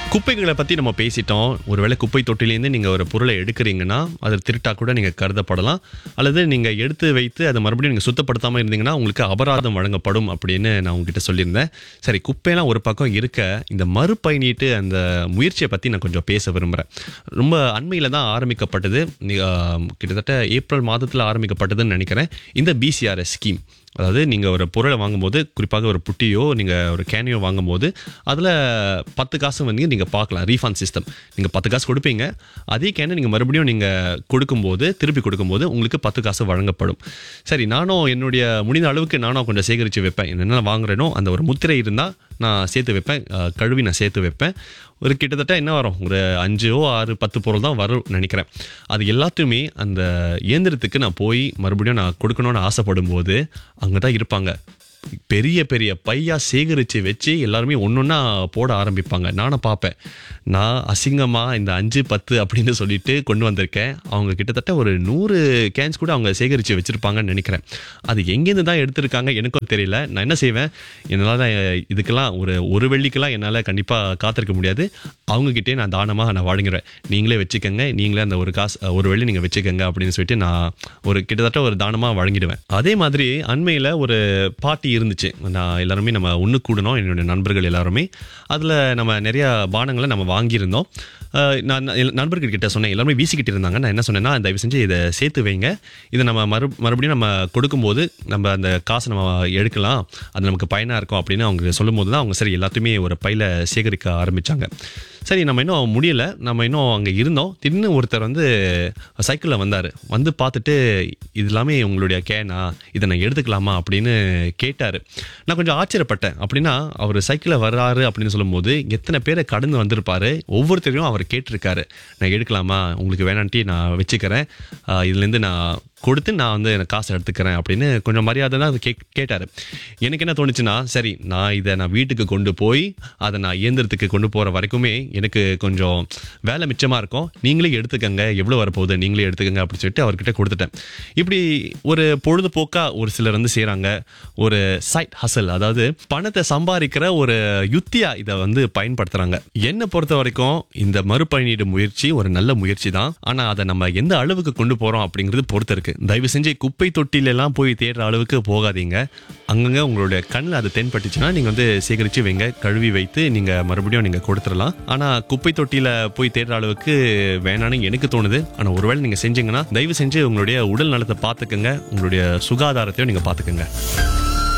குப்பைகளை பற்றி நம்ம பேசிட்டோம் ஒருவேளை குப்பை தொட்டிலேருந்து நீங்கள் ஒரு பொருளை எடுக்கிறீங்கன்னா அது திருட்டா கூட நீங்கள் கருதப்படலாம் அல்லது நீங்கள் எடுத்து வைத்து அதை மறுபடியும் நீங்கள் சுத்தப்படுத்தாமல் இருந்தீங்கன்னா உங்களுக்கு அபராதம் வழங்கப்படும் அப்படின்னு நான் உங்ககிட்ட சொல்லியிருந்தேன் சரி குப்பையெல்லாம் ஒரு பக்கம் இருக்க இந்த மறுபயணிட்டு அந்த முயற்சியை பற்றி நான் கொஞ்சம் பேச விரும்புகிறேன் ரொம்ப அண்மையில் தான் ஆரம்பிக்கப்பட்டது நி- ஆஹ் கிட்டத்தட்ட ஏப்ரல் மாதத்தில் ஆரம்பிக்கப்பட்டதுன்னு நினைக்கிறேன் இந்த பிசிஆர்எஸ் ஸ்கீம் அதாவது நீங்கள் ஒரு பொருளை வாங்கும்போது குறிப்பாக ஒரு புட்டியோ நீங்கள் ஒரு கேனியோ வாங்கும்போது அதில் பத்து காசு வந்து நீங்கள் பார்க்கலாம் ரீஃபண்ட் சிஸ்டம் நீங்கள் பத்து காசு கொடுப்பீங்க அதே கேனை நீங்கள் மறுபடியும் நீங்கள் கொடுக்கும்போது திருப்பி கொடுக்கும்போது உங்களுக்கு பத்து காசு வழங்கப்படும் சரி நானும் என்னுடைய முடிந்த அளவுக்கு நானும் கொஞ்சம் சேகரித்து வைப்பேன் என்னென்ன வாங்குறேனோ அந்த ஒரு முத்திரை இருந்தால் நான் சேர்த்து வைப்பேன் அஹ், கழுவி நான் சேர்த்து வைப்பேன் ஒரு கிட்டத்தட்ட என்ன வரும் ஒரு அஞ்சோ ஆறு பத்து பொருள் தான் வரும் நினைக்கிறேன் அது எல்லாத்தையுமே அந்த இயந்திரத்துக்கு நான் போய் மறுபடியும் நான் கொடுக்கணும்னு ஆசைப்படும் போது அங்கே தான் இருப்பாங்க பெரிய பெரிய பையா சேகரித்து வச்சு எல்லாருமே ஒன்றொன்னா போட ஆரம்பிப்பாங்க நானும் பார்ப்பேன் நான் அசிங்கமாக இந்த அஞ்சு பத்து அப்படின்னு சொல்லிட்டு கொண்டு வந்திருக்கேன் அவங்க கிட்டத்தட்ட ஒரு நூறு கேன்ஸ் கூட அவங்க சேகரித்து வச்சுருப்பாங்கன்னு நினைக்கிறேன் அது எங்கேருந்து தான் எடுத்திருக்காங்க எனக்கும் தெரியல நான் என்ன செய்வேன் என்னால் இதுக்கெல்லாம் ஒரு ஒரு வெள்ளிக்கெல்லாம் என்னால் கண்டிப்பாக காத்திருக்க முடியாது அவங்கக்கிட்டே நான் தானமாக நான் வழங்கிடுவேன் நீங்களே வச்சுக்கோங்க நீங்களே அந்த ஒரு காசு ஒரு வெள்ளி நீங்கள் வச்சுக்கோங்க அப்படின்னு சொல்லிட்டு நான் ஒரு கிட்டத்தட்ட ஒரு தானமாக வழங்கிடுவேன் அதே மாதிரி அண்மையில் ஒரு பார்ட்டி இருந்துச்சு நான் எல்லாருமே நம்ம ஒன்று கூடணும் என்னுடைய நண்பர்கள் எல்லாருமே அதில் நம்ம நிறைய பானங்களை நம்ம வாங்கியிருந்தோம் அஹ் நான் ந- நண்பர்கள் கிட்ட சொன்னேன் எல்லாருமே வீசிக்கிட்டு இருந்தாங்க நான் என்ன சொன்னேன்னா தயவு செஞ்சு இதை சேர்த்து வைங்க இதை நம்ம மறு மறுபடியும் நம்ம கொடுக்கும்போது நம்ம அந்த காசை நம்ம எடுக்கலாம் அது நமக்கு பயனாக இருக்கும் அப்படின்னு அவங்க சொல்லும்போது தான் அவங்க சரி எல்லாத்தையுமே ஒரு பையில சேகரிக்க ஆரம்பிச்சாங்க சரி நம்ம இன்னும் முடியல நம்ம இன்னும் அங்கே இருந்தோம் திடீர்னு ஒருத்தர் வந்து சைக்கிளில் வந்தார் வந்து பார்த்துட்டு இது எல்லாமே உங்களுடைய கேனா இதை நான் எடுத்துக்கலாமா அப்படின்னு கேட்டார் நான் கொஞ்சம் ஆச்சரியப்பட்டேன் அப்படின்னா அவர் சைக்கிளில் வர்றாரு அப்படின்னு சொல்லும்போது எத்தனை பேரை கடந்து வந்திருப்பாரு ஒவ்வொருத்தரையும் அவர் கேட்டிருக்காரு நான் எடுக்கலாமா உங்களுக்கு வேணான்ட்டி நான் வச்சுக்கிறேன் ஆஹ் இதுலேருந்து நான் கொடுத்து நான் வந்து எனக்கு காசு எடுத்துக்கிறேன் அப்படின்னு கொஞ்சம் மரியாதை தான் அது கே கேட்டார் எனக்கு என்ன தோணுச்சுன்னா சரி நான் இதை நான் வீட்டுக்கு கொண்டு போய் அதை நான் இயந்திரத்துக்கு கொண்டு போகிற வரைக்குமே எனக்கு கொஞ்சம் வேலை மிச்சமாக இருக்கும் நீங்களே எடுத்துக்கங்க எவ்வளோ வரப்போகுது நீங்களே எடுத்துக்கங்க அப்படின்னு சொல்லிட்டு அவர்கிட்ட கொடுத்துட்டேன் இப்படி ஒரு பொழுதுபோக்காக ஒரு சிலர் வந்து செய்கிறாங்க ஒரு சைட் ஹசல் அதாவது பணத்தை சம்பாதிக்கிற ஒரு யுத்தியா இதை வந்து பயன்படுத்துறாங்க என்னை பொறுத்த வரைக்கும் இந்த மறுபயணீடு முயற்சி ஒரு நல்ல முயற்சி தான் ஆனா அதை நம்ம எந்த அளவுக்கு கொண்டு போறோம் அப்படிங்கிறது பொறுத்து இருக்கு தயவு செஞ்சு குப்பை தொட்டில எல்லாம் போய் தேடுற அளவுக்கு போகாதீங்க அங்கங்க உங்களுடைய கண்ணில் அது தென்பட்டுச்சுன்னா நீங்க வந்து சேகரிச்சு வைங்க கழுவி வைத்து நீங்க மறுபடியும் நீங்க கொடுத்துடலாம் ஆனா குப்பை தொட்டியில போய் தேடுற அளவுக்கு வேணான்னு எனக்கு தோணுது ஆனா ஒருவேளை நீங்க செஞ்சீங்கன்னா தயவு செஞ்சு உங்களுடைய உடல் நலத்தை பார்த்துக்கங்க உங்களுடைய சுகாதாரத்தையும் நீங்க பார்த்துக்கங்க